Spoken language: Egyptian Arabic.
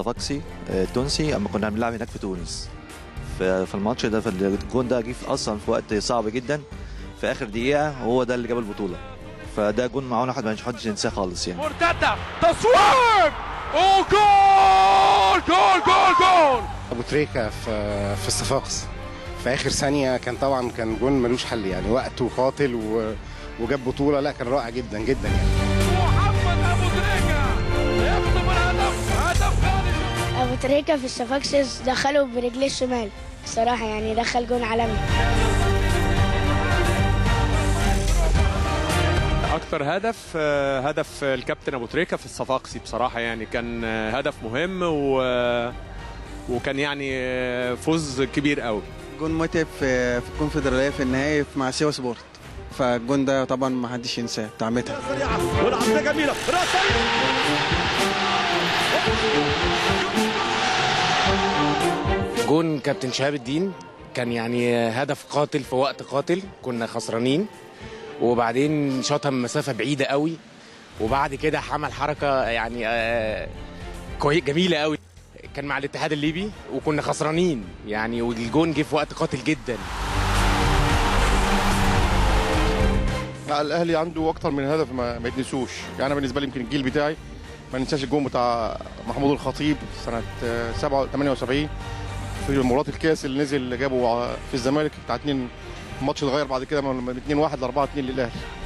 الصفاقسي آه، التونسي اما كنا بنلعب هناك في تونس ف- في الماتش ده في الجون ده جه في- اصلا في وقت صعب جدا في اخر دقيقه وهو ده اللي جاب البطوله فده جون معانا واحد ما حدش ينساه خالص يعني مرتدة تصويب وجول جول جول جول ابو تريكه في في الصفاقس في اخر ثانيه كان طبعا كان جون ملوش حل يعني وقته قاتل و... وجاب بطوله لا كان رائع جدا جدا يعني محمد ابو تريكة يخطف الهدف هدف غالي ابو تريكه في الصفاقسس دخله برجليه الشمال الصراحه يعني دخل جون عالمي اكتر هدف آه، هدف الكابتن ابو تريكه في الصفاقسي بصراحه يعني كان آه، هدف مهم و وكان يعني آه، فوز كبير قوي جون متعب في في الكونفدراليه في النهائي مع سيوا سبورت فالجون ده طبعا ما حدش ينساه بتاع متعب والعرضية جميلة راسية جون كابتن شهاب الدين كان يعني هدف قاتل في وقت قاتل كنا خسرانين وبعدين شاطها من مسافه بعيده قوي وبعد كده عمل حركه يعني آه، كوي جميله قوي كان مع الاتحاد الليبي وكنا خسرانين يعني والجون جه في وقت قاتل جدا لا الاهلي عنده اكتر من هدف ما, ما يتنسوش يعني انا بالنسبه لي يمكن الجيل بتاعي ما ننساش الجون بتاع محمود الخطيب سنه آه، 7 78 في مباراه الكاس اللي نزل جابه في الزمالك بتاع 2 الماتش اتغير بعد كده من 2 1 ل 4 2 للاهلي